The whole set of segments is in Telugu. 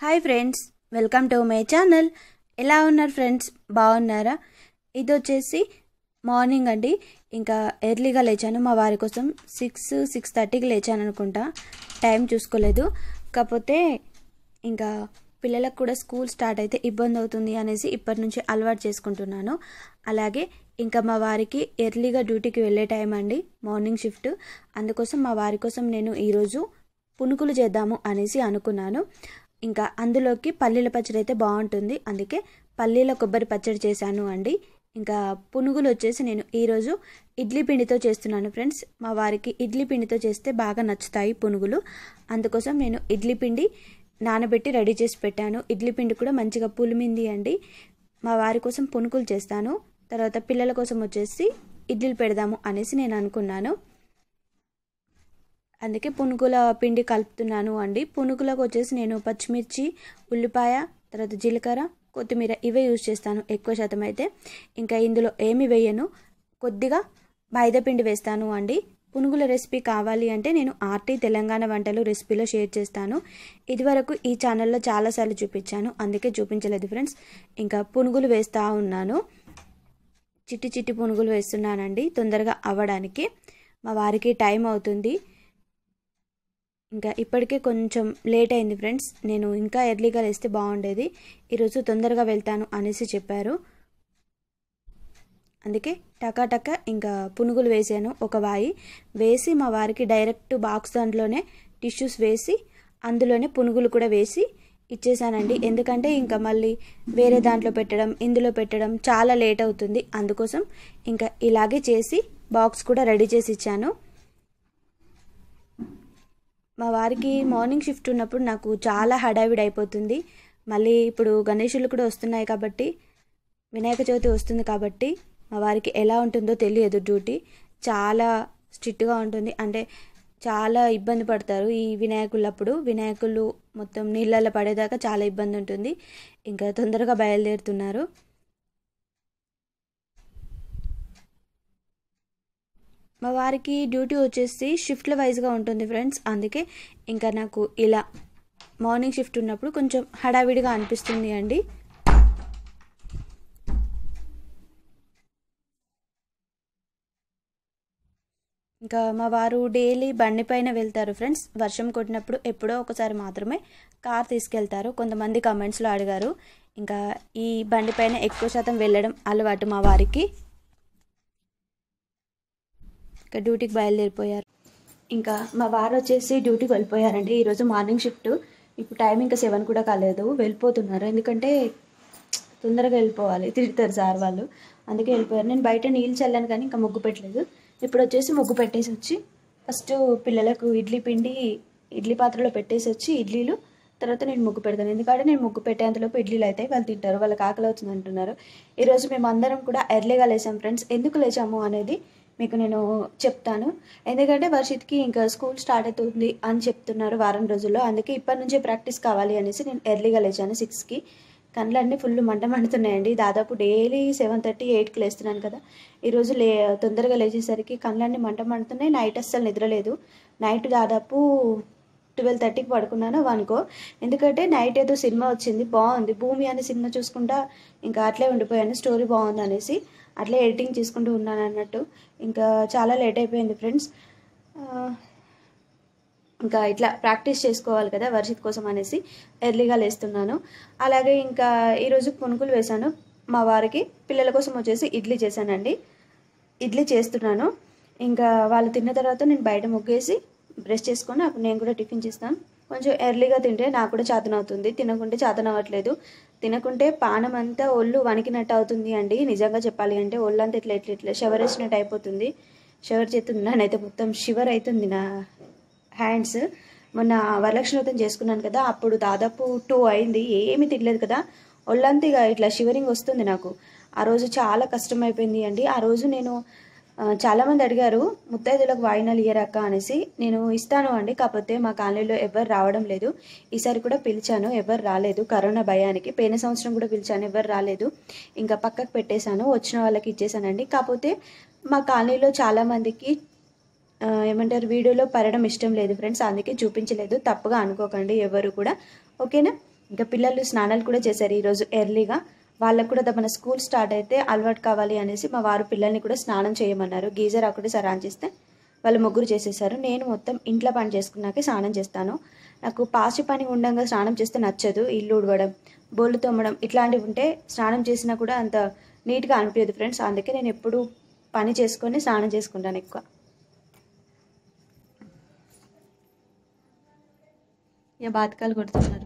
Hi friends welcome to my channel ఎలా ఉన్నారు ఫ్రెండ్స్ బాగున్నారా ఇది వచ్చేసి మార్నింగ్ అండి ఇంకా ఎర్లీగా లేచాను మా వారి కోసం సిక్స్ సిక్స్ థర్టీకి లేచాను అనుకుంటా టైం చూసుకోలేదు కాకపోతే ఇంకా పిల్లలకు కూడా స్కూల్ స్టార్ట్ అయితే ఇబ్బంది అవుతుంది అనేసి ఇప్పటి నుంచి అలవాటు చేసుకుంటున్నాను అలాగే ఇంకా మా వారికి ఎర్లీగా డ్యూటీకి వెళ్ళే టైం అండి మార్నింగ్ షిఫ్ట్ అందుకోసం మా వారి కోసం నేను ఈరోజు పునుకులు చేద్దాము అనేసి అనుకున్నాను ఇంకా అందులోకి పల్లీల పచ్చడి అయితే బాగుంటుంది అందుకే పల్లీల కొబ్బరి పచ్చడి చేశాను అండి ఇంకా పునుగులు వచ్చేసి నేను ఈరోజు ఇడ్లీ పిండితో చేస్తున్నాను ఫ్రెండ్స్ మా వారికి ఇడ్లీ పిండితో చేస్తే బాగా నచ్చుతాయి పునుగులు అందుకోసం నేను ఇడ్లీ పిండి నానబెట్టి రెడీ చేసి పెట్టాను ఇడ్లీ పిండి కూడా మంచిగా పులిమింది అండి మా వారి కోసం పునుకులు చేస్తాను తర్వాత పిల్లల కోసం వచ్చేసి ఇడ్లీలు పెడదాము అనేసి నేను అనుకున్నాను అందుకే పునుగుల పిండి కలుపుతున్నాను అండి పునుగులకు వచ్చేసి నేను పచ్చిమిర్చి ఉల్లిపాయ తర్వాత జీలకర్ర కొత్తిమీర ఇవే యూజ్ చేస్తాను ఎక్కువ శాతం అయితే ఇంకా ఇందులో ఏమి వేయను కొద్దిగా మైదా పిండి వేస్తాను అండి పునుగుల రెసిపీ కావాలి అంటే నేను ఆర్టీ తెలంగాణ వంటలు రెసిపీలో షేర్ చేస్తాను ఇదివరకు ఈ ఛానల్లో చాలాసార్లు చూపించాను అందుకే చూపించలేదు ఫ్రెండ్స్ ఇంకా పునుగులు వేస్తూ ఉన్నాను చిట్టి చిట్టి పునుగులు వేస్తున్నానండి తొందరగా అవ్వడానికి మా వారికి టైం అవుతుంది ఇంకా ఇప్పటికే కొంచెం లేట్ అయింది ఫ్రెండ్స్ నేను ఇంకా ఎర్లీగా వేస్తే బాగుండేది ఈరోజు తొందరగా వెళ్తాను అనేసి చెప్పారు అందుకే టకా టకా ఇంకా పునుగులు వేసాను ఒక వాయి వేసి మా వారికి డైరెక్ట్ బాక్స్ దాంట్లోనే టిష్యూస్ వేసి అందులోనే పునుగులు కూడా వేసి ఇచ్చేసానండి ఎందుకంటే ఇంకా మళ్ళీ వేరే దాంట్లో పెట్టడం ఇందులో పెట్టడం చాలా లేట్ అవుతుంది అందుకోసం ఇంకా ఇలాగే చేసి బాక్స్ కూడా రెడీ చేసి ఇచ్చాను మా వారికి మార్నింగ్ షిఫ్ట్ ఉన్నప్పుడు నాకు చాలా హడావిడి అయిపోతుంది మళ్ళీ ఇప్పుడు గణేషులు కూడా వస్తున్నాయి కాబట్టి వినాయక చవితి వస్తుంది కాబట్టి మా వారికి ఎలా ఉంటుందో తెలియదు డ్యూటీ చాలా స్ట్రిక్ట్గా ఉంటుంది అంటే చాలా ఇబ్బంది పడతారు ఈ వినాయకులప్పుడు వినాయకులు మొత్తం నీళ్ళల్లో పడేదాకా చాలా ఇబ్బంది ఉంటుంది ఇంకా తొందరగా బయలుదేరుతున్నారు మా వారికి డ్యూటీ వచ్చేసి షిఫ్ట్ల వైజ్గా ఉంటుంది ఫ్రెండ్స్ అందుకే ఇంకా నాకు ఇలా మార్నింగ్ షిఫ్ట్ ఉన్నప్పుడు కొంచెం హడావిడిగా అనిపిస్తుంది అండి ఇంకా మా వారు డైలీ బండి పైన వెళ్తారు ఫ్రెండ్స్ వర్షం కొట్టినప్పుడు ఎప్పుడో ఒకసారి మాత్రమే కార్ తీసుకెళ్తారు కొంతమంది కమెంట్స్లో అడిగారు ఇంకా ఈ బండి పైన ఎక్కువ శాతం వెళ్ళడం అలవాటు మా వారికి ఇంకా డ్యూటీకి బయలుదేరిపోయారు ఇంకా మా వారు వచ్చేసి డ్యూటీకి వెళ్ళిపోయారండి ఈరోజు మార్నింగ్ షిఫ్ట్ ఇప్పుడు టైం ఇంకా సెవెన్ కూడా కాలేదు వెళ్ళిపోతున్నారు ఎందుకంటే తొందరగా వెళ్ళిపోవాలి తిడతారు సార్ వాళ్ళు అందుకే వెళ్ళిపోయారు నేను బయట నీళ్ళు చల్లాను కానీ ఇంకా ముగ్గు పెట్టలేదు ఇప్పుడు వచ్చేసి ముగ్గు పెట్టేసి వచ్చి ఫస్ట్ పిల్లలకు ఇడ్లీ పిండి ఇడ్లీ పాత్రలో పెట్టేసి వచ్చి ఇడ్లీలు తర్వాత నేను ముగ్గు పెడతాను ఎందుకంటే నేను ముగ్గు పెట్టేంతలోపు ఇడ్లీలు అయితే వాళ్ళు తింటారు వాళ్ళకి ఆకలి అవుతుంది అంటున్నారు ఈరోజు మేము అందరం కూడా ఎర్లీగా లేచాం ఫ్రెండ్స్ ఎందుకు లేచాము అనేది మీకు నేను చెప్తాను ఎందుకంటే వర్షిత్కి ఇంకా స్కూల్ స్టార్ట్ అవుతుంది అని చెప్తున్నారు వారం రోజుల్లో అందుకే ఇప్పటి నుంచే ప్రాక్టీస్ కావాలి అనేసి నేను ఎర్లీగా లేచాను సిక్స్కి కళ్ళన్నీ ఫుల్ మంట మండుతున్నాయండి దాదాపు డైలీ సెవెన్ థర్టీ ఎయిట్కి లేస్తున్నాను కదా ఈరోజు లే తొందరగా లేచేసరికి కళ్ళన్నీ మంట మండుతున్నాయి నైట్ అస్సలు నిద్రలేదు నైట్ దాదాపు ట్వెల్వ్ థర్టీకి పడుకున్నాను వన్కో ఎందుకంటే నైట్ ఏదో సినిమా వచ్చింది బాగుంది భూమి అనే సినిమా చూసుకుంటా ఇంకా అట్లే ఉండిపోయాను స్టోరీ బాగుంది అనేసి అట్లే ఎడిటింగ్ చేసుకుంటూ ఉన్నాను అన్నట్టు ఇంకా చాలా లేట్ అయిపోయింది ఫ్రెండ్స్ ఇంకా ఇట్లా ప్రాక్టీస్ చేసుకోవాలి కదా వర్షిత్ కోసం అనేసి ఎర్లీగా లేస్తున్నాను అలాగే ఇంకా ఈరోజు పునుకులు వేశాను మా వారికి పిల్లల కోసం వచ్చేసి ఇడ్లీ చేశానండి ఇడ్లీ చేస్తున్నాను ఇంకా వాళ్ళు తిన్న తర్వాత నేను బయట ముగ్గేసి బ్రష్ చేసుకొని అప్పుడు నేను కూడా టిఫిన్ చేస్తాను కొంచెం ఎర్లీగా తింటే నాకు కూడా చేతన అవుతుంది తినకుంటే చేతన అవ్వట్లేదు తినకుంటే పానం అంతా ఒళ్ళు వణికినట్టు అవుతుంది అండి నిజంగా చెప్పాలి అంటే ఒళ్ళు అంతా ఇట్లా ఇట్లా ఇట్లా షవర్ వేసినట్టు అయిపోతుంది షవర్ చేస్తుంది నానైతే మొత్తం షివర్ అవుతుంది నా హ్యాండ్స్ మొన్న వరలక్ష్మి వ్రతం చేసుకున్నాను కదా అప్పుడు దాదాపు టూ అయింది ఏమీ తినలేదు కదా ఒళ్ళంతా ఇక ఇట్లా షివరింగ్ వస్తుంది నాకు ఆ రోజు చాలా కష్టం అయిపోయింది అండి ఆ రోజు నేను చాలామంది అడిగారు ముత్తైదులకు వాయినాలు ఇయ్యరక్క అనేసి నేను ఇస్తాను అండి కాకపోతే మా కాలనీలో ఎవరు రావడం లేదు ఈసారి కూడా పిలిచాను ఎవరు రాలేదు కరోనా భయానికి పోయిన సంవత్సరం కూడా పిలిచాను ఎవరు రాలేదు ఇంకా పక్కకు పెట్టేశాను వచ్చిన వాళ్ళకి ఇచ్చేసానండి కాకపోతే మా కాలనీలో చాలామందికి ఏమంటారు వీడియోలో పడడం ఇష్టం లేదు ఫ్రెండ్స్ అందుకే చూపించలేదు తప్పుగా అనుకోకండి ఎవరు కూడా ఓకేనా ఇంకా పిల్లలు స్నానాలు కూడా చేశారు ఈరోజు ఎర్లీగా వాళ్ళకు కూడా మన స్కూల్ స్టార్ట్ అయితే అలవాటు కావాలి అనేసి మా వారు పిల్లల్ని కూడా స్నానం చేయమన్నారు గీజర్ ఒకటి సర్ ఆన్ చేస్తే వాళ్ళు ముగ్గురు చేసేసారు నేను మొత్తం ఇంట్లో పని చేసుకున్నాకే స్నానం చేస్తాను నాకు పాచి పని ఉండగా స్నానం చేస్తే నచ్చదు ఇల్లు ఉడవడం బోళ్ళు తోమడం ఇట్లాంటివి ఉంటే స్నానం చేసినా కూడా అంత నీట్గా అనిపించదు ఫ్రెండ్స్ అందుకే నేను ఎప్పుడు పని చేసుకొని స్నానం చేసుకుంటాను ఎక్కువ ఇక బాతకాలు కొడుతున్నారు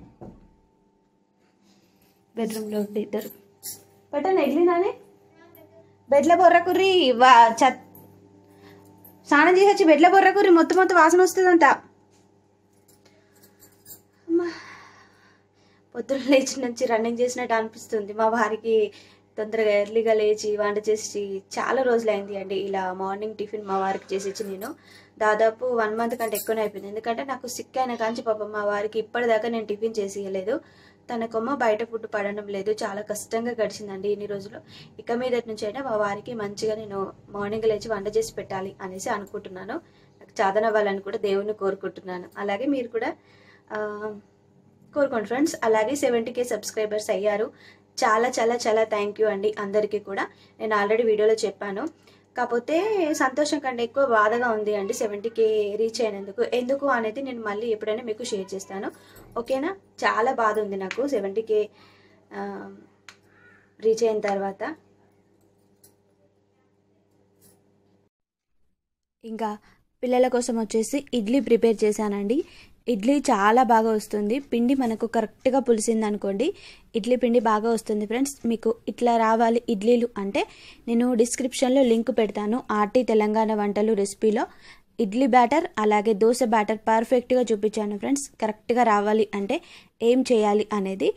బెడ్రూమ్లో ఉండి ఇద్దరు పెట్టండి ఎగ్లినానే బెడ్ల బొర్ర కుర్రి వా చత్ స్నానం చేసి వచ్చి బెడ్ల బొర్ర కుర్రి మొత్తం మొత్తం వాసన వస్తుందంట అమ్మా. పొద్దున్న లేచి నుంచి రన్నింగ్ చేసినట్టు అనిపిస్తుంది మా వారికి తొందరగా ఎర్లీగా లేచి వంట చేసి చాలా రోజులైంది అండి ఇలా మార్నింగ్ టిఫిన్ మా వారికి చేసి ఇచ్చి నేను దాదాపు వన్ మంత్ కంటే ఎక్కువనే అయిపోయింది ఎందుకంటే నాకు సిక్ అయిన కాంచి పాపం మా వారికి ఇప్పటిదాకా నేను టిఫిన్ చేసి ఇవ్వలేదు తనకొమ్మ బయట ఫుడ్ పడడం లేదు చాలా కష్టంగా గడిచిందండి ఇన్ని రోజులు ఇక మీద నుంచి అయినా మా వారికి మంచిగా నేను మార్నింగ్ లేచి వంట చేసి పెట్టాలి అనేసి అనుకుంటున్నాను నాకు చాదనవ్వాలని కూడా దేవుణ్ణి కోరుకుంటున్నాను అలాగే మీరు కూడా ఆ, కోరుకోండి ఫ్రెండ్స్ అలాగే సెవెంటీ కే సబ్స్క్రైబర్స్ అయ్యారు చాలా చాలా చాలా థ్యాంక్ యూ అండి అందరికీ కూడా నేను ఆల్రెడీ వీడియోలో చెప్పాను కాకపోతే సంతోషం కంటే ఎక్కువ బాధగా ఉంది అండి సెవెంటీ కే రీచ్ అయినందుకు ఎందుకు అనేది నేను మళ్ళీ ఎప్పుడైనా మీకు షేర్ చేస్తాను ఓకేనా చాలా బాధ ఉంది నాకు సెవెంటీ కే రీచ్ అయిన తర్వాత ఇంకా పిల్లల కోసం వచ్చేసి ఇడ్లీ ప్రిపేర్ చేశానండి ఇడ్లీ చాలా బాగా వస్తుంది పిండి మనకు కరెక్ట్గా పులిసింది అనుకోండి ఇడ్లీ పిండి బాగా వస్తుంది ఫ్రెండ్స్ మీకు ఇట్లా రావాలి ఇడ్లీలు అంటే నేను డిస్క్రిప్షన్లో లింక్ పెడతాను ఆర్టీ తెలంగాణ వంటలు రెసిపీలో ఇడ్లీ బ్యాటర్ అలాగే దోశ బ్యాటర్ పర్ఫెక్ట్గా చూపించాను ఫ్రెండ్స్ కరెక్ట్గా రావాలి అంటే ఏం చేయాలి అనేది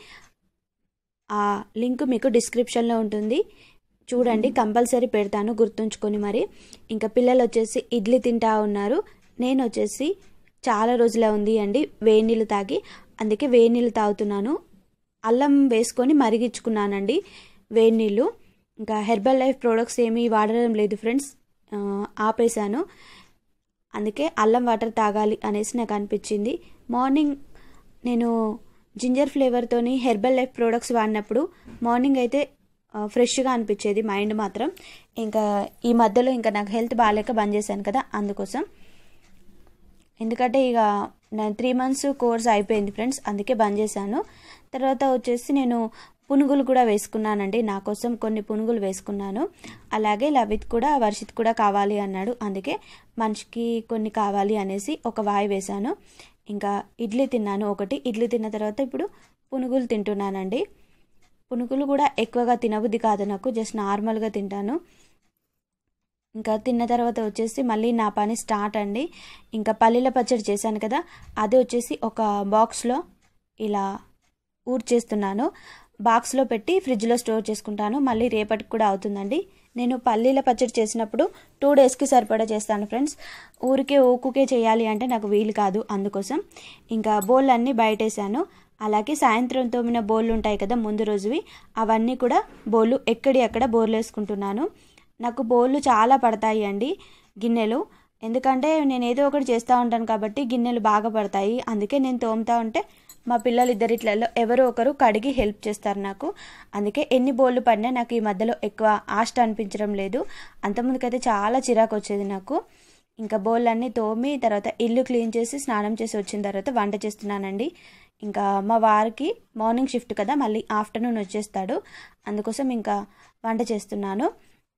ఆ లింక్ మీకు డిస్క్రిప్షన్లో ఉంటుంది చూడండి కంపల్సరీ పెడతాను గుర్తుంచుకొని మరి ఇంకా పిల్లలు వచ్చేసి ఇడ్లీ తింటా ఉన్నారు నేను వచ్చేసి చాలా రోజులే ఉంది అండి వేడి నీళ్ళు తాగి అందుకే వేడి నీళ్ళు తాగుతున్నాను అల్లం వేసుకొని మరిగించుకున్నానండి వేడి నీళ్ళు ఇంకా హెర్బల్ లైఫ్ ప్రోడక్ట్స్ ఏమీ వాడడం లేదు ఫ్రెండ్స్ ఆ, ఆపేశాను అందుకే అల్లం వాటర్ తాగాలి అనేసి నాకు అనిపించింది మార్నింగ్ నేను జింజర్ ఫ్లేవర్తోని హెర్బల్ లైఫ్ ప్రోడక్ట్స్ వాడినప్పుడు మార్నింగ్ అయితే ఆ, ఫ్రెష్గా అనిపించేది మైండ్ మాత్రం ఇంకా ఈ మధ్యలో ఇంకా నాకు హెల్త్ బాగాలేక బంద్ చేశాను కదా అందుకోసం ఎందుకంటే ఇక నేను త్రీ మంత్స్ కోర్స్ అయిపోయింది ఫ్రెండ్స్ అందుకే బంద్ చేశాను తర్వాత వచ్చేసి నేను పునుగులు కూడా వేసుకున్నానండి నా కోసం కొన్ని పునుగులు వేసుకున్నాను అలాగే లవిత్ కూడా వర్షిత్ కూడా కావాలి అన్నాడు అందుకే మనిషికి కొన్ని కావాలి అనేసి ఒక వాయి వేశాను ఇంకా ఇడ్లీ తిన్నాను ఒకటి ఇడ్లీ తిన్న తర్వాత ఇప్పుడు పునుగులు తింటున్నానండి పునుగులు కూడా ఎక్కువగా తినబుద్ధి కాదు నాకు జస్ట్ నార్మల్గా తింటాను ఇంకా తిన్న తర్వాత వచ్చేసి మళ్ళీ నా పని స్టార్ట్ అండి ఇంకా పల్లీల పచ్చడి చేశాను కదా అది వచ్చేసి ఒక బాక్స్లో ఇలా ఊడ్చేస్తున్నాను బాక్స్లో పెట్టి ఫ్రిడ్జ్లో స్టోర్ చేసుకుంటాను మళ్ళీ రేపటికి కూడా అవుతుందండి నేను పల్లీల పచ్చడి చేసినప్పుడు టూ డేస్కి సరిపడా చేస్తాను ఫ్రెండ్స్ ఊరికే ఊకుకే చేయాలి అంటే నాకు వీలు కాదు అందుకోసం ఇంకా బోల్ అన్నీ బయటేసాను అలాగే సాయంత్రం తోమిన బోళ్ళు ఉంటాయి కదా ముందు రోజువి అవన్నీ కూడా బోళ్ళు ఎక్కడి అక్కడ బోర్లు వేసుకుంటున్నాను నాకు బోళ్ళు చాలా పడతాయి అండి గిన్నెలు ఎందుకంటే నేను ఏదో ఒకటి చేస్తూ ఉంటాను కాబట్టి గిన్నెలు బాగా పడతాయి అందుకే నేను తోముతా ఉంటే మా పిల్లలు ఇద్దరిట్లలో ఎవరో ఒకరు కడిగి హెల్ప్ చేస్తారు నాకు అందుకే ఎన్ని బోళ్ళు పడినా నాకు ఈ మధ్యలో ఎక్కువ ఆష్ట అనిపించడం లేదు అంతకుముందుకైతే చాలా చిరాకు వచ్చేది నాకు ఇంకా బోళ్ళన్నీ తోమి తర్వాత ఇల్లు క్లీన్ చేసి స్నానం చేసి వచ్చిన తర్వాత వంట చేస్తున్నానండి ఇంకా మా వారికి మార్నింగ్ షిఫ్ట్ కదా మళ్ళీ ఆఫ్టర్నూన్ వచ్చేస్తాడు అందుకోసం ఇంకా వంట చేస్తున్నాను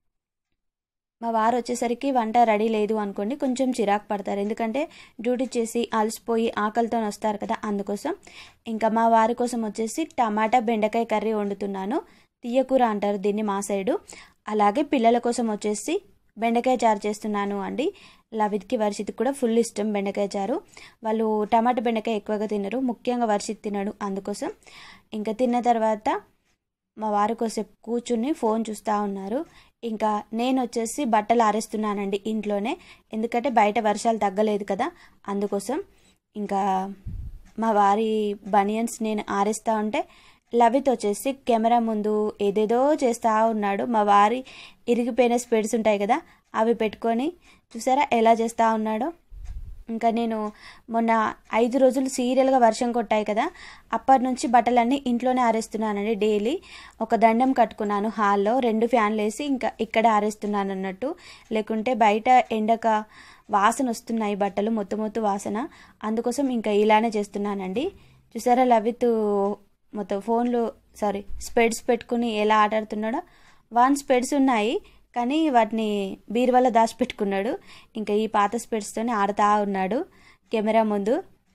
మా వారు వచ్చేసరికి వంట రెడీ లేదు అనుకోండి కొంచెం చిరాకు పడతారు ఎందుకంటే డ్యూటీ చేసి అలసిపోయి ఆకలితో వస్తారు కదా అందుకోసం ఇంకా మా వారి కోసం వచ్చేసి టమాటా బెండకాయ కర్రీ వండుతున్నాను తీయకూర అంటారు దీన్ని మా సైడు అలాగే పిల్లల కోసం వచ్చేసి బెండకాయ చారు చేస్తున్నాను అండి లవిత్కి వర్షిత్కి కూడా ఫుల్ ఇష్టం బెండకాయ చారు వాళ్ళు టమాటా బెండకాయ ఎక్కువగా తినరు ముఖ్యంగా వర్షిత్ తినడు అందుకోసం ఇంకా తిన్న తర్వాత మా వారి కోసేపు కూర్చుని ఫోన్ చూస్తూ ఉన్నారు ఇంకా నేను వచ్చేసి బట్టలు ఆరేస్తున్నానండి ఇంట్లోనే ఎందుకంటే బయట వర్షాలు తగ్గలేదు కదా అందుకోసం ఇంకా మా వారి బనియన్స్ నేను ఆరేస్తూ ఉంటే లవిత్ వచ్చేసి కెమెరా ముందు ఏదేదో చేస్తూ ఉన్నాడు మా వారి ఇరిగిపోయిన స్పెడ్స్ ఉంటాయి కదా అవి పెట్టుకొని చూసారా ఎలా చేస్తూ ఉన్నాడో ఇంకా నేను మొన్న ఐదు రోజులు సీరియల్గా వర్షం కొట్టాయి కదా అప్పటి నుంచి బట్టలన్నీ ఇంట్లోనే ఆరేస్తున్నానండి డైలీ ఒక దండం కట్టుకున్నాను హాల్లో రెండు ఫ్యాన్లు వేసి ఇంకా ఇక్కడే ఆరేస్తున్నాను అన్నట్టు లేకుంటే బయట ఎండక వాసన వస్తున్నాయి బట్టలు మొత్తం మొత్తం వాసన అందుకోసం ఇంకా ఇలానే చేస్తున్నానండి చూసారా లవిత్ మొత్తం ఫోన్లో సారీ స్పెడ్స్ పెట్టుకుని ఎలా ఆటాడుతున్నాడో వన్ స్పెడ్స్ ఉన్నాయి కానీ వాటిని బీరువాల దాచిపెట్టుకున్నాడు ఇంకా ఈ పాత స్పెడ్స్తోనే ఆడుతూ ఉన్నాడు కెమెరా ముందు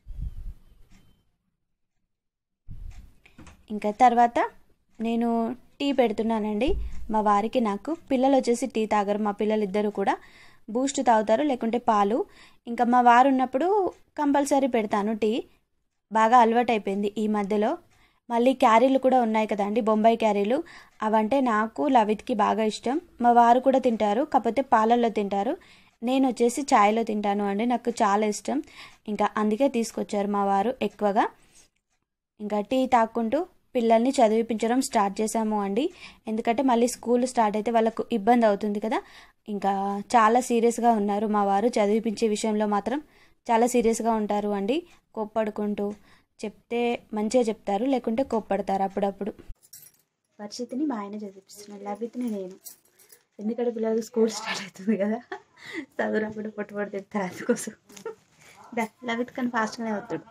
ఇంకా తర్వాత నేను టీ పెడుతున్నానండి మా వారికి నాకు పిల్లలు వచ్చేసి టీ తాగరు మా పిల్లలు ఇద్దరు కూడా బూస్ట్ తాగుతారు లేకుంటే పాలు ఇంకా మా వారు ఉన్నప్పుడు కంపల్సరీ పెడతాను టీ బాగా అలవాటు అయిపోయింది ఈ మధ్యలో మళ్ళీ క్యారీలు కూడా ఉన్నాయి కదండి బొంబాయి క్యారీలు అవంటే నాకు లవిత్కి బాగా ఇష్టం మా వారు కూడా తింటారు కాకపోతే పాలల్లో తింటారు నేను వచ్చేసి ఛాయ్లో తింటాను అండి నాకు చాలా ఇష్టం ఇంకా అందుకే తీసుకొచ్చారు మా వారు ఎక్కువగా ఇంకా టీ తాక్కుంటూ పిల్లల్ని చదివిపించడం స్టార్ట్ చేశాము అండి ఎందుకంటే మళ్ళీ స్కూల్ స్టార్ట్ అయితే వాళ్ళకు ఇబ్బంది అవుతుంది కదా ఇంకా చాలా సీరియస్గా ఉన్నారు మా వారు చదివిపించే విషయంలో మాత్రం చాలా సీరియస్గా ఉంటారు అండి కోప్పడుకుంటూ చెప్తే మంచిగా చెప్తారు లేకుంటే కోప్పడతారు అప్పుడప్పుడు పరిస్థితిని మా ఆయన చదివిస్తున్నాడు లవిత్ని నేను ఎందుకంటే పిల్లలకి స్కూల్ స్టార్ట్ అవుతుంది కదా చదువునప్పుడు పొట్టు పొట్టు తిడతారు అందుకోసం దా లవిత్ కానీ ఫాస్ట్గానే అవుతాడు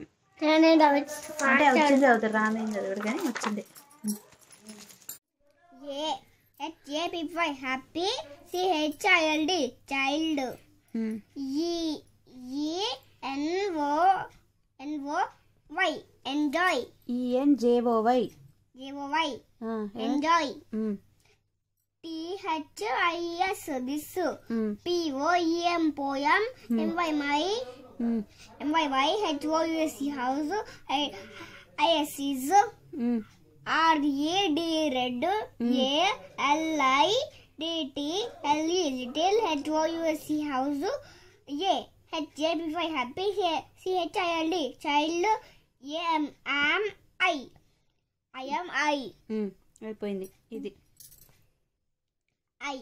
అంటే వచ్చింది చదువుతాడు రామేం చదువుడు కానీ వచ్చింది A H A P happy C H I L D child E E N O N O Y enjoy E N J O Y J O Y enjoy T H I S this P O E M poem M Y my M Y Y H O U S E house I S is R A D red A L I D T L E little H O U S E house A H A B Y happy C H I L D child A M am I I M I అయిపోయింది ఇది ఐ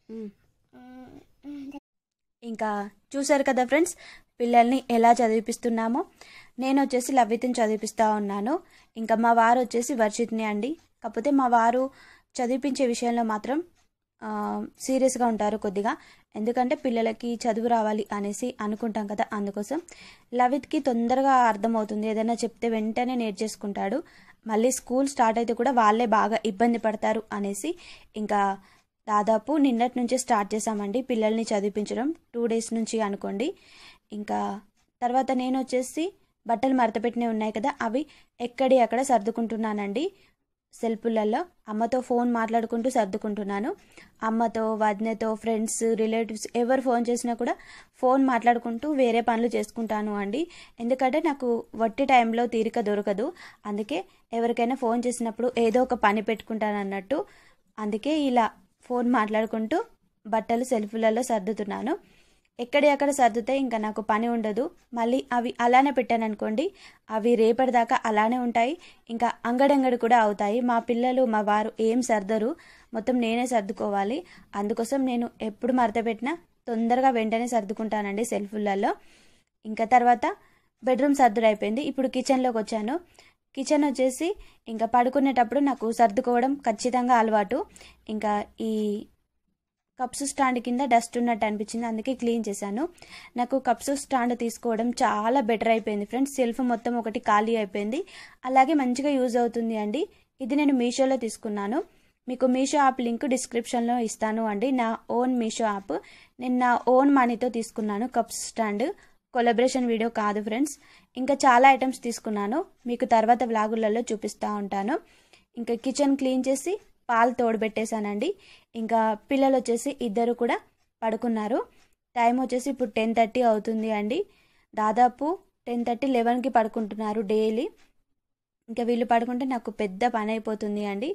ఇంకా చూసారు కదా ఫ్రెండ్స్ పిల్లల్ని ఎలా చదివిపిస్తున్నామో నేను వచ్చేసి లవ్వితిని చదివిపిస్తూ ఉన్నాను ఇంకా మా వారు వచ్చేసి వర్షిత్ని అండి కాకపోతే మా వారు చదివిపించే విషయంలో మాత్రం సీరియస్గా ఉంటారు కొద్దిగా ఎందుకంటే పిల్లలకి చదువు రావాలి అనేసి అనుకుంటాం కదా అందుకోసం లవిత్కి తొందరగా అర్థమవుతుంది ఏదైనా చెప్తే వెంటనే నేర్చేసుకుంటాడు మళ్ళీ స్కూల్ స్టార్ట్ అయితే కూడా వాళ్ళే బాగా ఇబ్బంది పడతారు అనేసి ఇంకా దాదాపు నిన్నటి నుంచే స్టార్ట్ చేశామండి పిల్లల్ని చదివించడం టూ డేస్ నుంచి అనుకోండి ఇంకా తర్వాత నేను వచ్చేసి బట్టలు మడతపెట్టినవి ఉన్నాయి కదా అవి ఎక్కడి అక్కడ సర్దుకుంటున్నానండి సెల్ఫులలో అమ్మతో ఫోన్ మాట్లాడుకుంటూ సర్దుకుంటున్నాను అమ్మతో వదినతో ఫ్రెండ్స్ రిలేటివ్స్ ఎవరు ఫోన్ చేసినా కూడా ఫోన్ మాట్లాడుకుంటూ వేరే పనులు చేసుకుంటాను అండి ఎందుకంటే నాకు వట్టి టైంలో తీరిక దొరకదు అందుకే ఎవరికైనా ఫోన్ చేసినప్పుడు ఏదో ఒక పని పెట్టుకుంటాను అన్నట్టు అందుకే ఇలా ఫోన్ మాట్లాడుకుంటూ బట్టలు సెల్ఫులలో సర్దుతున్నాను ఎక్కడి అక్కడ సర్దితే ఇంకా నాకు పని ఉండదు మళ్ళీ అవి అలానే పెట్టాను అనుకోండి అవి రేపటిదాకా అలానే ఉంటాయి ఇంకా అంగడంగడి కూడా అవుతాయి మా పిల్లలు మా వారు ఏం సర్దరు మొత్తం నేనే సర్దుకోవాలి అందుకోసం నేను ఎప్పుడు మడత పెట్టినా తొందరగా వెంటనే సర్దుకుంటానండి సెల్ఫులలో ఇంకా తర్వాత బెడ్రూమ్ సర్దుడు అయిపోయింది ఇప్పుడు కిచెన్లోకి వచ్చాను కిచెన్ వచ్చేసి ఇంకా పడుకునేటప్పుడు నాకు సర్దుకోవడం ఖచ్చితంగా అలవాటు ఇంకా ఈ కప్స్ స్టాండ్ కింద డస్ట్ ఉన్నట్టు అనిపించింది అందుకే క్లీన్ చేశాను నాకు కప్స్ స్టాండ్ తీసుకోవడం చాలా బెటర్ అయిపోయింది ఫ్రెండ్స్ సెల్ఫ్ మొత్తం ఒకటి ఖాళీ అయిపోయింది అలాగే మంచిగా యూజ్ అవుతుంది అండి ఇది నేను మీషోలో తీసుకున్నాను మీకు మీషో యాప్ లింక్ డిస్క్రిప్షన్లో ఇస్తాను అండి నా ఓన్ మీషో యాప్ నేను నా ఓన్ మనీతో తీసుకున్నాను కప్స్ స్టాండ్ కొలబరేషన్ వీడియో కాదు ఫ్రెండ్స్ ఇంకా చాలా ఐటమ్స్ తీసుకున్నాను మీకు తర్వాత వ్లాగులలో చూపిస్తూ ఉంటాను ఇంకా కిచెన్ క్లీన్ చేసి పాలు తోడుబెట్టేశానండి ఇంకా పిల్లలు వచ్చేసి ఇద్దరు కూడా పడుకున్నారు టైం వచ్చేసి ఇప్పుడు టెన్ థర్టీ అవుతుంది అండి దాదాపు టెన్ థర్టీ లెవెన్కి పడుకుంటున్నారు డైలీ ఇంకా వీళ్ళు పడుకుంటే నాకు పెద్ద పని అయిపోతుంది అండి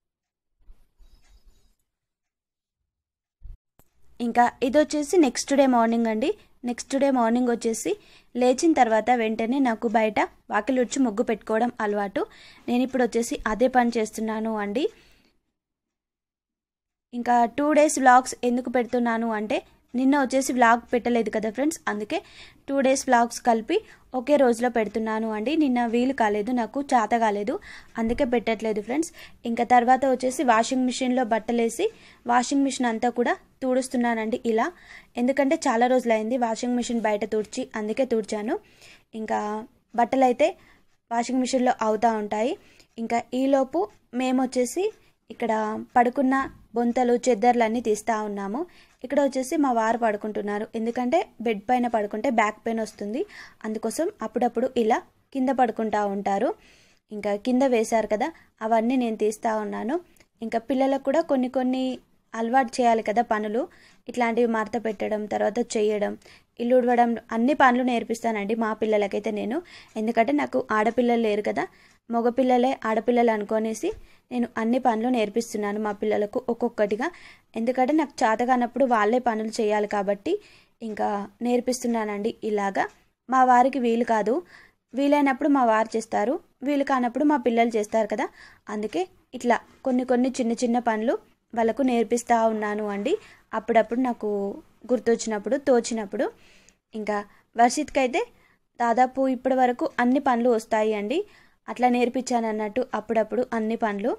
ఇంకా ఇది వచ్చేసి నెక్స్ట్ డే మార్నింగ్ అండి నెక్స్ట్ డే మార్నింగ్ వచ్చేసి లేచిన తర్వాత వెంటనే నాకు బయట వాకిలి ఉడ్చి ముగ్గు పెట్టుకోవడం అలవాటు నేను ఇప్పుడు వచ్చేసి అదే పని చేస్తున్నాను అండి ఇంకా టూ డేస్ వ్లాగ్స్ ఎందుకు పెడుతున్నాను అంటే నిన్న వచ్చేసి వ్లాగ్ పెట్టలేదు కదా ఫ్రెండ్స్ అందుకే టూ డేస్ వ్లాగ్స్ కలిపి ఒకే రోజులో పెడుతున్నాను అండి నిన్న వీలు కాలేదు నాకు చేత కాలేదు అందుకే పెట్టట్లేదు ఫ్రెండ్స్ ఇంకా తర్వాత వచ్చేసి వాషింగ్ మిషన్లో బట్టలేసి వాషింగ్ మిషన్ అంతా కూడా తుడుస్తున్నానండి ఇలా ఎందుకంటే చాలా రోజులైంది వాషింగ్ మిషన్ బయట తుడిచి అందుకే తుడిచాను ఇంకా బట్టలు అయితే వాషింగ్ మిషన్లో అవుతూ ఉంటాయి ఇంకా ఈలోపు మేము వచ్చేసి ఇక్కడ పడుకున్న బొంతలు చెద్దర్లు అన్నీ తీస్తూ ఉన్నాము ఇక్కడ వచ్చేసి మా వారు పడుకుంటున్నారు ఎందుకంటే బెడ్ పైన పడుకుంటే బ్యాక్ పెయిన్ వస్తుంది అందుకోసం అప్పుడప్పుడు ఇలా కింద పడుకుంటా ఉంటారు ఇంకా కింద వేశారు కదా అవన్నీ నేను తీస్తూ ఉన్నాను ఇంకా పిల్లలకు కూడా కొన్ని కొన్ని అలవాటు చేయాలి కదా పనులు ఇట్లాంటివి మడత పెట్టడం తర్వాత చేయడం ఇల్లు ఉడవడం అన్ని పనులు నేర్పిస్తానండి మా పిల్లలకైతే నేను ఎందుకంటే నాకు ఆడపిల్లలు లేరు కదా మగపిల్లలే ఆడపిల్లలు అనుకోనేసి నేను అన్ని పనులు నేర్పిస్తున్నాను మా పిల్లలకు ఒక్కొక్కటిగా ఎందుకంటే నాకు చేత కానప్పుడు వాళ్ళే పనులు చేయాలి కాబట్టి ఇంకా నేర్పిస్తున్నానండి ఇలాగా మా వారికి వీలు కాదు వీలైనప్పుడు మా వారు చేస్తారు వీలు కానప్పుడు మా పిల్లలు చేస్తారు కదా అందుకే ఇట్లా కొన్ని కొన్ని చిన్న చిన్న పనులు వాళ్ళకు నేర్పిస్తూ ఉన్నాను అండి అప్పుడప్పుడు నాకు గుర్తొచ్చినప్పుడు తోచినప్పుడు ఇంకా వర్షిత్కి అయితే దాదాపు ఇప్పటి వరకు అన్ని పనులు వస్తాయి అండి అట్లా నేర్పించాను అన్నట్టు అప్పుడప్పుడు అన్ని పనులు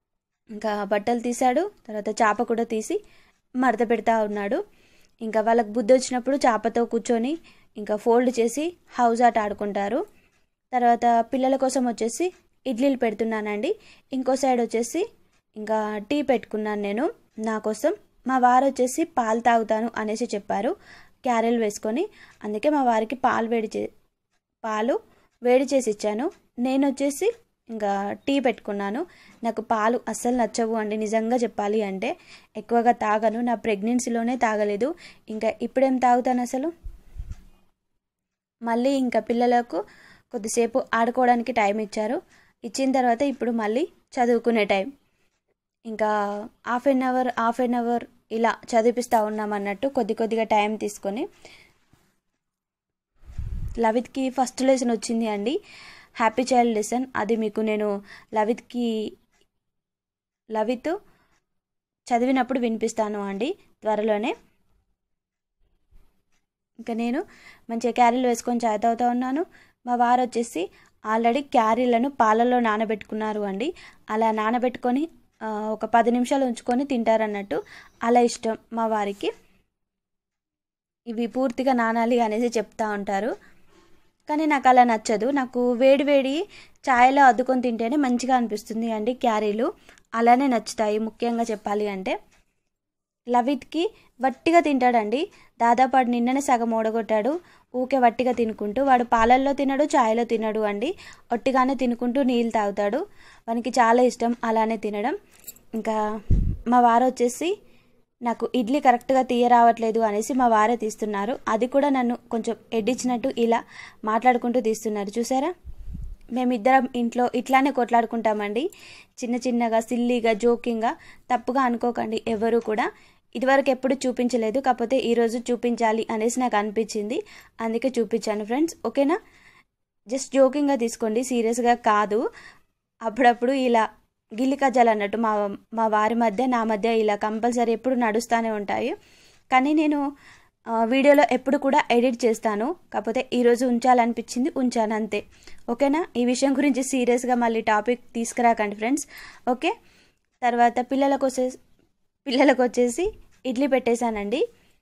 ఇంకా బట్టలు తీశాడు తర్వాత చేప కూడా తీసి మడత పెడతా ఉన్నాడు ఇంకా వాళ్ళకి బుద్ధి వచ్చినప్పుడు చేపతో కూర్చొని ఇంకా ఫోల్డ్ చేసి హౌస్ ఆట ఆడుకుంటారు తర్వాత పిల్లల కోసం వచ్చేసి ఇడ్లీలు పెడుతున్నానండి ఇంకో సైడ్ వచ్చేసి ఇంకా టీ పెట్టుకున్నాను నేను నా కోసం మా వారు వచ్చేసి పాలు తాగుతాను అనేసి చెప్పారు క్యారెల్ వేసుకొని అందుకే మా వారికి పాలు వేడి చే పాలు వేడి చేసి ఇచ్చాను నేను వచ్చేసి ఇంకా టీ పెట్టుకున్నాను నాకు పాలు అస్సలు నచ్చవు అండి నిజంగా చెప్పాలి అంటే ఎక్కువగా తాగను నా ప్రెగ్నెన్సీలోనే తాగలేదు ఇంకా ఇప్పుడేం తాగుతాను అసలు మళ్ళీ ఇంకా పిల్లలకు కొద్దిసేపు ఆడుకోవడానికి టైం ఇచ్చారు ఇచ్చిన తర్వాత ఇప్పుడు మళ్ళీ చదువుకునే టైం ఇంకా half an hour half an hour ఇలా చదివిపిస్తూ ఉన్నాం అన్నట్టు కొద్ది కొద్దిగా టైం తీసుకొని లవిత్కి ఫస్ట్ లెసన్ వచ్చింది అండి హ్యాపీ చైల్డ్ లెసన్ అది మీకు నేను లవిత్కి లవిత్ చదివినప్పుడు వినిపిస్తాను అండి త్వరలోనే ఇంకా నేను మంచిగా క్యారీలు వేసుకొని చాయ్ తాగుతూ ఉన్నాను మా వారు వచ్చేసి ఆల్రెడీ క్యారీలను పాలల్లో నానబెట్టుకున్నారు అండి అలా నానబెట్టుకొని ఒక పది నిమిషాలు ఉంచుకొని తింటారన్నట్టు అలా ఇష్టం మా వారికి ఇవి పూర్తిగా నానాలి అనేసి చెప్తా ఉంటారు కానీ నాకు అలా నచ్చదు నాకు వేడి వేడి ఛాయలో అద్దుకొని తింటేనే మంచిగా అనిపిస్తుంది అండి క్యారీలు అలానే నచ్చుతాయి ముఖ్యంగా చెప్పాలి అంటే లవిత్కి వట్టిగా తింటాడండి దాదాపు వాడు నిన్ననే సగం ఓడగొట్టాడు ఊకే వట్టిగా తినుకుంటూ వాడు పాలల్లో తినడు ఛాయలో తినడు అండి ఒట్టిగానే తినుకుంటూ నీళ్ళు తాగుతాడు వానికి చాలా ఇష్టం అలానే తినడం ఇంకా మా వారు వచ్చేసి నాకు ఇడ్లీ కరెక్ట్గా తీయరావట్లేదు అనేసి మా వారే తీస్తున్నారు అది కూడా నన్ను కొంచెం ఎడ్డిచ్చినట్టు ఇలా మాట్లాడుకుంటూ తీస్తున్నారు చూసారా మేమిద్దరం ఇంట్లో ఇట్లానే కొట్లాడుకుంటామండి చిన్న చిన్నగా సిల్లీగా జోకింగ్గా తప్పుగా అనుకోకండి ఎవరు కూడా ఇదివరకు ఎప్పుడు చూపించలేదు కాకపోతే ఈరోజు చూపించాలి అనేసి నాకు అనిపించింది అందుకే చూపించాను ఫ్రెండ్స్ ఓకేనా జస్ట్ జోకింగ్గా తీసుకోండి సీరియస్గా కాదు అప్పుడప్పుడు ఇలా గిల్లి కజ్జాలు అన్నట్టు మా మా వారి మధ్య నా మధ్య ఇలా కంపల్సరీ ఎప్పుడు నడుస్తూనే ఉంటాయి కానీ నేను వీడియోలో ఎప్పుడు కూడా ఎడిట్ చేస్తాను కాకపోతే ఈరోజు ఉంచాలనిపించింది ఉంచాను అంతే ఓకేనా ఈ విషయం గురించి సీరియస్గా మళ్ళీ టాపిక్ తీసుకురాకండి ఫ్రెండ్స్ ఓకే తర్వాత పిల్లలకు వచ్చే పిల్లలకు వచ్చేసి ఇడ్లీ పెట్టేశానండి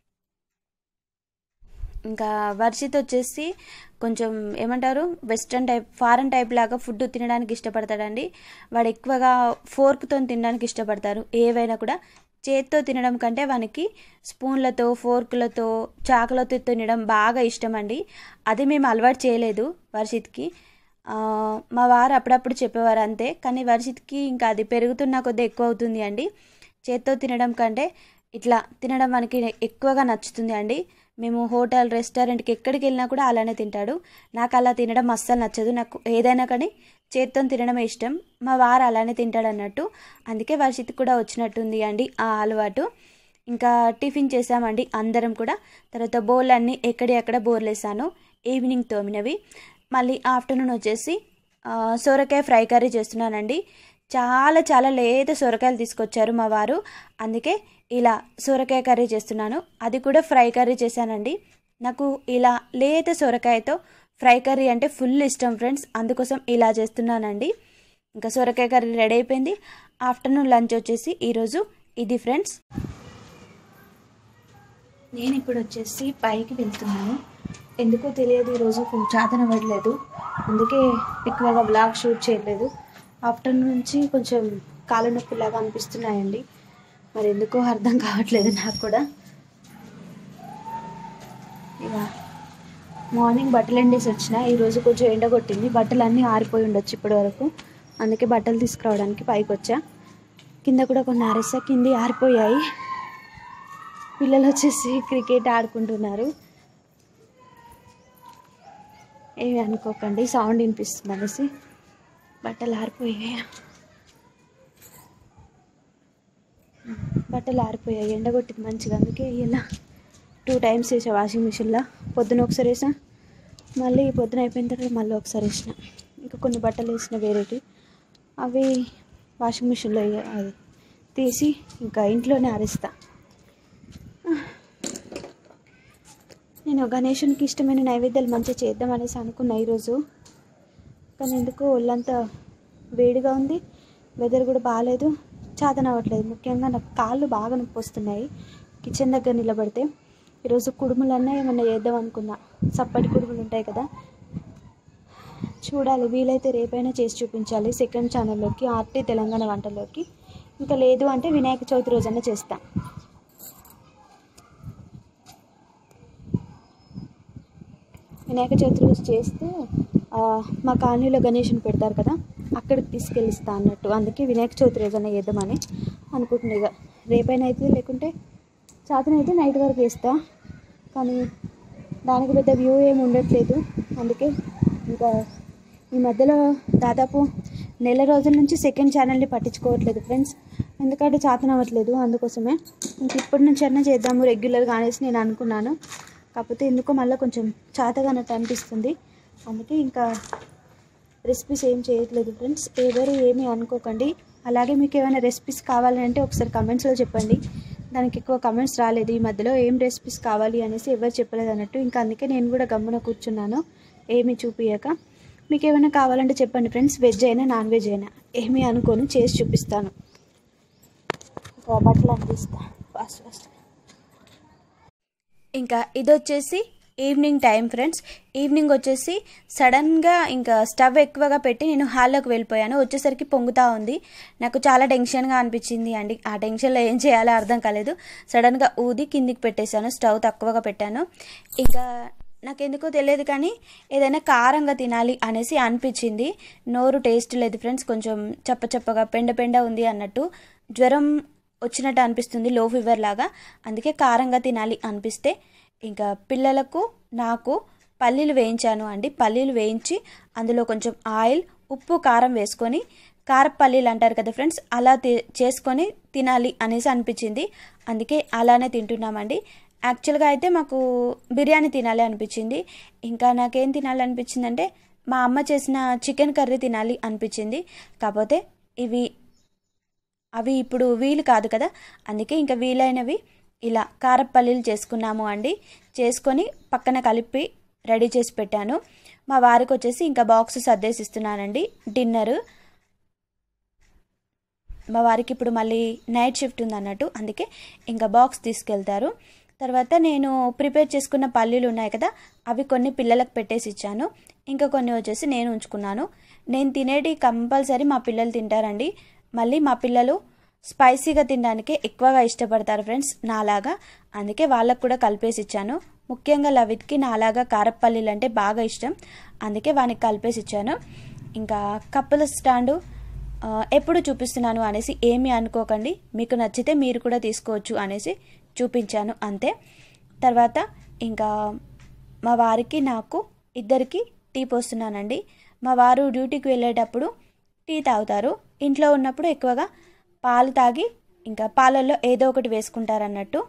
ఇంకా వర్షిత్ వచ్చేసి కొంచెం ఏమంటారు వెస్ట్రన్ టైప్ ఫారెన్ టైప్ లాగా ఫుడ్ తినడానికి ఇష్టపడతాడండి వాడు ఎక్కువగా ఫోర్క్తో తినడానికి ఇష్టపడతారు ఏవైనా కూడా చేత్తో తినడం కంటే వానికి స్పూన్లతో ఫోర్కులతో చాకులతో తినడం బాగా ఇష్టం అండి అది మేము అలవాటు చేయలేదు వర్షిత్కి మా వారు అప్పుడప్పుడు చెప్పేవారు అంతే కానీ వర్షిత్కి ఇంకా అది పెరుగుతున్న కొద్దీ ఎక్కువ అవుతుంది అండి చేత్తో తినడం కంటే ఇట్లా తినడం మనకి ఎక్కువగా నచ్చుతుంది అండి మేము హోటల్ రెస్టారెంట్కి ఎక్కడికి వెళ్ళినా కూడా అలానే తింటాడు నాకు అలా తినడం అస్సలు నచ్చదు నాకు ఏదైనా కానీ చేత్తో తినడమే ఇష్టం మా వారు అలానే తింటాడు అన్నట్టు అందుకే వర్షిత్ కూడా వచ్చినట్టుంది అండి ఆ అలవాటు ఇంకా టిఫిన్ చేసామండి అందరం కూడా తర్వాత బోల్ అన్నీ ఎక్కడి అక్కడ బోర్లేసాను ఈవినింగ్ తోమినవి మళ్ళీ ఆఫ్టర్నూన్ వచ్చేసి సోరకాయ ఫ్రై కర్రీ చేస్తున్నానండి చాలా చాలా లేత సొరకాయలు తీసుకొచ్చారు మా వారు అందుకే ఇలా సొరకాయ కర్రీ చేస్తున్నాను అది కూడా ఫ్రై కర్రీ చేశానండి నాకు ఇలా లేత సొరకాయతో ఫ్రై కర్రీ అంటే ఫుల్ ఇష్టం ఫ్రెండ్స్ అందుకోసం ఇలా చేస్తున్నానండి ఇంకా సొరకాయ కర్రీ రెడీ అయిపోయింది ఆఫ్టర్నూన్ లంచ్ వచ్చేసి ఈరోజు ఇది ఫ్రెండ్స్ నేను ఇప్పుడు వచ్చేసి పైకి వెళ్తున్నాను ఎందుకో తెలియదు ఈరోజు చాతన పడలేదు అందుకే ఎక్కువగా బ్లాగ్ షూట్ చేయలేదు ఆఫ్టర్నూన్ నుంచి కొంచెం కాళ్ళ నొప్పిలాగా అనిపిస్తున్నాయండి మరి ఎందుకో అర్థం కావట్లేదు నాకు కూడా ఇక మార్నింగ్ బట్టలు ఎండేసి వచ్చిన ఈరోజు కొంచెం ఎండ కొట్టింది బట్టలు అన్నీ ఆరిపోయి ఉండొచ్చు ఇప్పటి వరకు అందుకే బట్టలు తీసుకురావడానికి పైకి వచ్చా కింద కూడా కొన్ని ఆరేసా కింది ఆరిపోయాయి పిల్లలు వచ్చేసి క్రికెట్ ఆడుకుంటున్నారు ఏమి అనుకోకండి సౌండ్ వినిపిస్తుంది అనేసి బట్టలు ఆరిపోయాయి బట్టలు ఆరిపోయాయి ఎండగొట్టింది మంచిగా అందుకే ఇలా టూ టైమ్స్ వేసా వాషింగ్ మిషన్లో పొద్దున ఒకసారి వేసా మళ్ళీ పొద్దున అయిపోయిన తర్వాత మళ్ళీ ఒకసారి వేసిన ఇంకా కొన్ని బట్టలు వేసిన వేరేటి అవి వాషింగ్ మిషన్లో వేయ- అది తీసి ఇంకా ఇంట్లోనే ఆరేస్తా నేను గణేషునికి ఇష్టమైన నైవేద్యాలు మంచిగా చేద్దాం అనేసి అనుకున్నా ఈరోజు కానీ ఎందుకో ఒళ్ళంతా వేడిగా ఉంది వెదర్ కూడా బాగాలేదు చాతన అవ్వట్లేదు ముఖ్యంగా నాకు కాళ్ళు బాగా నొప్పి వస్తున్నాయి కిచెన్ దగ్గర నిలబడితే ఈరోజు కుడుములన్నా ఏమన్నా చేద్దాం అనుకున్నా సప్పటి కుడుములు ఉంటాయి కదా చూడాలి వీలైతే రేపైనా చేసి చూపించాలి సెకండ్ ఛానల్లోకి ఆర్టీ తెలంగాణ వంటలోకి ఇంకా లేదు అంటే వినాయక చవితి రోజన్నా చేస్తా వినాయక చవితి రోజు చేస్తే ఆ, మా కాలనీలో గణేషుని పెడతారు కదా అక్కడికి తీసుకెళ్ళిస్తా అన్నట్టు అందుకే వినాయక చవితి రోజున చేద్దామని అనుకుంటున్నా ఇక రేపైనా అయితే లేకుంటే చేతనైతే నైట్ వరకు వేస్తా కానీ దానికి పెద్ద వ్యూ ఏమి ఉండట్లేదు అందుకే ఇంకా ఈ మధ్యలో దాదాపు నెల రోజుల నుంచి సెకండ్ ఛానల్ని పట్టించుకోవట్లేదు ఫ్రెండ్స్ ఎందుకంటే చేతన అవ్వట్లేదు అందుకోసమే ఇంక ఇప్పటి నుంచి అన్నా చేద్దాము రెగ్యులర్గా అనేసి నేను అనుకున్నాను కాకపోతే ఎందుకో మళ్ళీ కొంచెం చేతగానట్టు అనిపిస్తుంది అందుకే ఇంకా రెసిపీస్ ఏం చేయట్లేదు ఫ్రెండ్స్ ఎవరు ఏమీ అనుకోకండి అలాగే మీకు ఏమైనా రెసిపీస్ కావాలంటే ఒకసారి కమెంట్స్లో చెప్పండి దానికి ఎక్కువ కమెంట్స్ రాలేదు ఈ మధ్యలో ఏం రెసిపీస్ కావాలి అనేసి ఎవరు చెప్పలేదు అన్నట్టు ఇంకా అందుకే నేను కూడా గమ్మున కూర్చున్నాను ఏమీ చూపియక మీకు ఏమైనా కావాలంటే చెప్పండి ఫ్రెండ్స్ వెజ్ అయినా నాన్ వెజ్ అయినా ఏమీ అనుకోను చేసి చూపిస్తాను ఇంకా బట్టలు అందిస్తా ఫాస్ట్ ఫాస్ట్ ఇంకా ఇది వచ్చేసి ఈవినింగ్ టైం ఫ్రెండ్స్ ఈవినింగ్ వచ్చేసి సడన్గా ఇంకా స్టవ్ ఎక్కువగా పెట్టి నేను హాల్లోకి వెళ్ళిపోయాను వచ్చేసరికి పొంగుతూ ఉంది నాకు చాలా టెన్షన్గా అనిపించింది అండి ఆ టెన్షన్లో ఏం చేయాలో అర్థం కాలేదు సడన్గా ఊది కిందికి పెట్టేశాను స్టవ్ తక్కువగా పెట్టాను ఇంకా నాకెందుకో తెలియదు కానీ ఏదైనా కారంగా తినాలి అనేసి అనిపించింది నోరు టేస్ట్ లేదు ఫ్రెండ్స్ కొంచెం చప్ప చప్పగా పెండ పెండ ఉంది అన్నట్టు జ్వరం వచ్చినట్టు అనిపిస్తుంది లో ఫీవర్ లాగా అందుకే కారంగా తినాలి అనిపిస్తే ఇంకా పిల్లలకు నాకు పల్లీలు వేయించాను అండి పల్లీలు వేయించి అందులో కొంచెం ఆయిల్ ఉప్పు కారం వేసుకొని కారపు పల్లీలు అంటారు కదా ఫ్రెండ్స్ అలా తి- చేసుకొని తినాలి అనేసి అనిపించింది అందుకే అలానే తింటున్నామండి యాక్చువల్గా అయితే మాకు బిర్యానీ తినాలి అనిపించింది ఇంకా నాకేం తినాలి అనిపించింది అంటే మా అమ్మ చేసిన చికెన్ కర్రీ తినాలి అనిపించింది కాకపోతే ఇవి అవి ఇప్పుడు వీలు కాదు కదా అందుకే ఇంకా వీలైనవి ఇలా కారపల్లీలు చేసుకున్నాము అండి చేసుకొని పక్కన కలిపి రెడీ చేసి పెట్టాను మా వారికి వచ్చేసి ఇంకా బాక్స్ సర్దేసి ఇస్తున్నానండి డిన్నర్ మా వారికి ఇప్పుడు మళ్ళీ నైట్ షిఫ్ట్ ఉంది అన్నట్టు అందుకే ఇంకా బాక్స్ తీసుకెళ్తారు తర్వాత నేను ప్రిపేర్ చేసుకున్న పల్లీలు ఉన్నాయి కదా అవి కొన్ని పిల్లలకు పెట్టేసి ఇచ్చాను ఇంకా కొన్ని వచ్చేసి నేను ఉంచుకున్నాను నేను తినేటి కంపల్సరీ మా పిల్లలు తింటారండి మళ్ళీ మా పిల్లలు స్పైసీగా తినడానికి ఎక్కువగా ఇష్టపడతారు ఫ్రెండ్స్ నాలాగా అందుకే వాళ్ళకు కూడా కలిపేసి ఇచ్చాను ముఖ్యంగా లవిత్కి నాలాగా కారపల్లీలు అంటే బాగా ఇష్టం అందుకే వానికి కలిపేసి ఇచ్చాను ఇంకా కప్పుల స్టాండు ఆ, ఎప్పుడు చూపిస్తున్నాను అనేసి ఏమీ అనుకోకండి మీకు నచ్చితే మీరు కూడా తీసుకోవచ్చు అనేసి చూపించాను అంతే తర్వాత ఇంకా మా వారికి నాకు ఇద్దరికి టీ పోస్తున్నానండి మా వారు డ్యూటీకి వెళ్ళేటప్పుడు టీ తాగుతారు ఇంట్లో ఉన్నప్పుడు ఎక్కువగా పాలు తాగి ఇంకా పాలల్లో ఏదో ఒకటి వేసుకుంటారన్నట్టు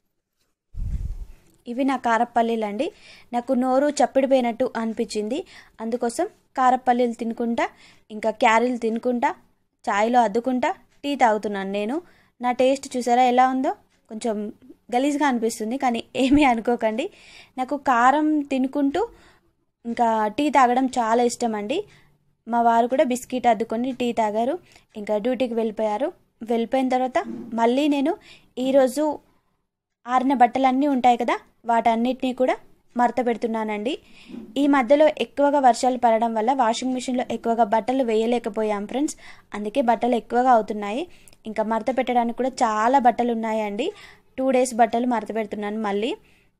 ఇవి నా కారపల్లీలు అండి నాకు నోరు చప్పిడిపోయినట్టు అనిపించింది అందుకోసం కారపల్లీలు తినుకుంటా ఇంకా క్యారీలు తినుకుంటా చాయ్లో అద్దుకుంటా టీ తాగుతున్నాను నేను నా టేస్ట్ చూసారా ఎలా ఉందో కొంచెం గలీజ్గా అనిపిస్తుంది కానీ ఏమీ అనుకోకండి నాకు కారం తినుకుంటూ ఇంకా టీ తాగడం చాలా ఇష్టం అండి మా వారు కూడా బిస్కెట్ అద్దుకొని టీ తాగారు ఇంకా డ్యూటీకి వెళ్ళిపోయారు వెళ్ళిపోయిన తర్వాత మళ్ళీ నేను ఈరోజు ఆరిన బట్టలన్నీ ఉంటాయి కదా వాటన్నిటినీ కూడా మడత పెడుతున్నానండి ఈ మధ్యలో ఎక్కువగా వర్షాలు పడడం వల్ల వాషింగ్ మిషన్లో ఎక్కువగా బట్టలు వేయలేకపోయాం ఫ్రెండ్స్ అందుకే బట్టలు ఎక్కువగా అవుతున్నాయి ఇంకా మడత పెట్టడానికి కూడా చాలా బట్టలు ఉన్నాయండి టూ డేస్ బట్టలు మడత పెడుతున్నాను మళ్ళీ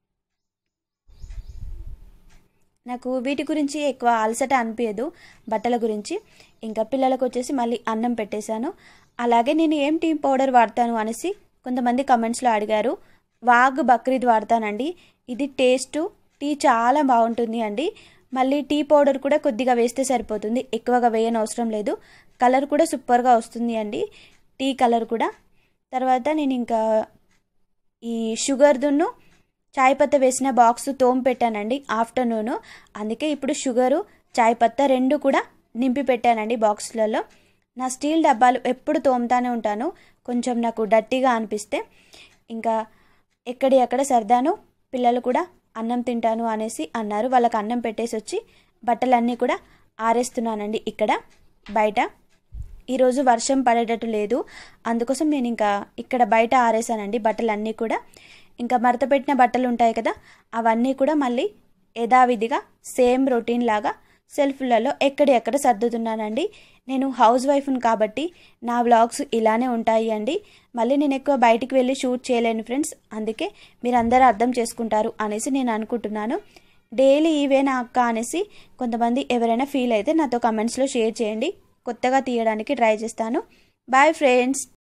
నాకు వీటి గురించి ఎక్కువ అలసట అనిపించదు బట్టల గురించి ఇంకా పిల్లలకు వచ్చేసి మళ్ళీ అన్నం పెట్టేశాను అలాగే నేను ఏం టీ పౌడర్ వాడతాను అనేసి కొంతమంది కమెంట్స్లో అడిగారు వాగ్ బక్రీద్ వాడతానండి ఇది టేస్ట్ టీ చాలా బాగుంటుంది అండి మళ్ళీ టీ పౌడర్ కూడా కొద్దిగా వేస్తే సరిపోతుంది ఎక్కువగా వేయని అవసరం లేదు కలర్ కూడా సూపర్గా వస్తుంది అండి టీ కలర్ కూడా తర్వాత నేను ఇంకా ఈ షుగర్దును చాయ్ పత్త వేసిన బాక్స్ తోమి పెట్టానండి ఆఫ్టర్నూన్ అందుకే ఇప్పుడు షుగరు చాయ్ పత్త రెండు కూడా నింపి పెట్టానండి బాక్స్లలో నా స్టీల్ డబ్బాలు ఎప్పుడు తోముతానే ఉంటాను కొంచెం నాకు డట్టిగా అనిపిస్తే ఇంకా ఎక్కడి అక్కడ సర్దాను పిల్లలు కూడా అన్నం తింటాను అనేసి అన్నారు వాళ్ళకి అన్నం పెట్టేసి వచ్చి బట్టలన్నీ కూడా ఆరేస్తున్నానండి ఇక్కడ బయట ఈరోజు వర్షం పడేటట్టు లేదు అందుకోసం నేను ఇంకా ఇక్కడ బయట ఆరేసానండి బట్టలన్నీ కూడా ఇంకా మడత పెట్టిన బట్టలు ఉంటాయి కదా అవన్నీ కూడా మళ్ళీ యథావిధిగా సేమ్ రొటీన్ లాగా సెల్ఫ్లలో ఎక్కడి ఎక్కడ సర్దుతున్నానండి నేను హౌస్ వైఫ్ని కాబట్టి నా వ్లాగ్స్ ఇలానే ఉంటాయి అండి మళ్ళీ నేను ఎక్కువ బయటికి వెళ్ళి షూట్ చేయలేను ఫ్రెండ్స్ అందుకే మీరు అందరూ అర్థం చేసుకుంటారు అనేసి నేను అనుకుంటున్నాను డైలీ ఈవేనా అక్క అనేసి కొంతమంది ఎవరైనా ఫీల్ అయితే నాతో కమెంట్స్లో షేర్ చేయండి కొత్తగా తీయడానికి ట్రై చేస్తాను బాయ్ ఫ్రెండ్స్